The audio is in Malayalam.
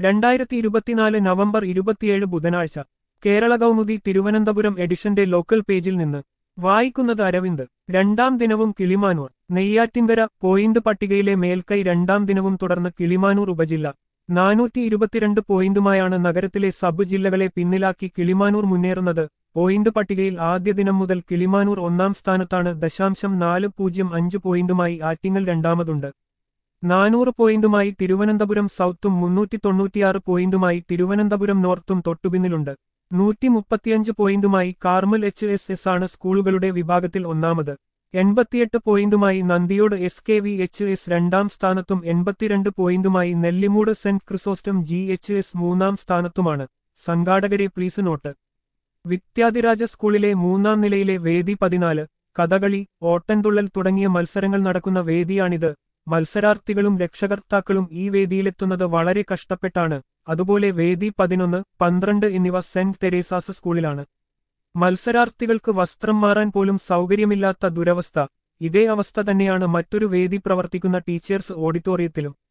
രണ്ടായിരത്തി ഇരുപത്തിനാല് നവംബർ ഇരുപത്തിയേഴ് ബുധനാഴ്ച കേരള കൗമുദി തിരുവനന്തപുരം എഡിഷന്റെ ലോക്കൽ പേജിൽ നിന്ന് വായിക്കുന്നത് അരവിന്ദ് രണ്ടാം ദിനവും കിളിമാനൂർ നെയ്യാറ്റിൻകര പോയിന്റ് പട്ടികയിലെ മേൽക്കൈ രണ്ടാം ദിനവും തുടർന്ന് കിളിമാനൂർ ഉപജില്ല നാനൂറ്റി ഇരുപത്തിരണ്ട് പോയിന്റുമായാണ് നഗരത്തിലെ സബ് ജില്ലകളെ പിന്നിലാക്കി കിളിമാനൂർ മുന്നേറുന്നത് പോയിന്റ് പട്ടികയിൽ ആദ്യ ദിനം മുതൽ കിളിമാനൂർ ഒന്നാം സ്ഥാനത്താണ് ദശാംശം നാല് പൂജ്യം അഞ്ച് പോയിന്റുമായി ആറ്റിങ്ങൽ രണ്ടാമതുണ്ട് നാനൂറ് പോയിന്റുമായി തിരുവനന്തപുരം സൗത്തും മുന്നൂറ്റി തൊണ്ണൂറ്റിയാറ് പോയിന്റുമായി തിരുവനന്തപുരം നോർത്തും തൊട്ടുപിന്നിലുണ്ട് നൂറ്റി മുപ്പത്തിയഞ്ച് പോയിന്റുമായി കാർമൽ എച്ച് എസ് എസ് ആണ് സ്കൂളുകളുടെ വിഭാഗത്തിൽ ഒന്നാമത് എൺപത്തിയെട്ട് പോയിന്റുമായി Nandiyode S K V H S രണ്ടാം സ്ഥാനത്തും എൺപത്തിരണ്ട് പോയിന്റുമായി Nellimoodu saint Chrysostom G H S മൂന്നാം സ്ഥാനത്തുമാണ് സംഘാടകരെ പ്ലീസ് നോട്ട് വിദ്യാധിരാജ സ്കൂളിലെ മൂന്നാം നിലയിലെ വേദി പതിനാല് കഥകളി ഓട്ടൻതുള്ളൽ തുടങ്ങിയ മത്സരങ്ങൾ നടക്കുന്ന വേദിയാണിത് മത്സരാർത്ഥികളും രക്ഷകർത്താക്കളും ഈ വേദിയിലെത്തുന്നത് വളരെ കഷ്ടപ്പെട്ടാണ് അതുപോലെ വേദി പതിനൊന്ന് പന്ത്രണ്ട് എന്നിവ സെന്റ് തെരേസാസ് സ്കൂളിലാണ് മത്സരാർത്ഥികൾക്ക് വസ്ത്രം മാറാൻ പോലും സൗകര്യമില്ലാത്ത ദുരവസ്ഥ ഇതേ അവസ്ഥ തന്നെയാണ് മറ്റൊരു വേദി പ്രവർത്തിക്കുന്ന ടീച്ചേഴ്സ് ഓഡിറ്റോറിയത്തിലും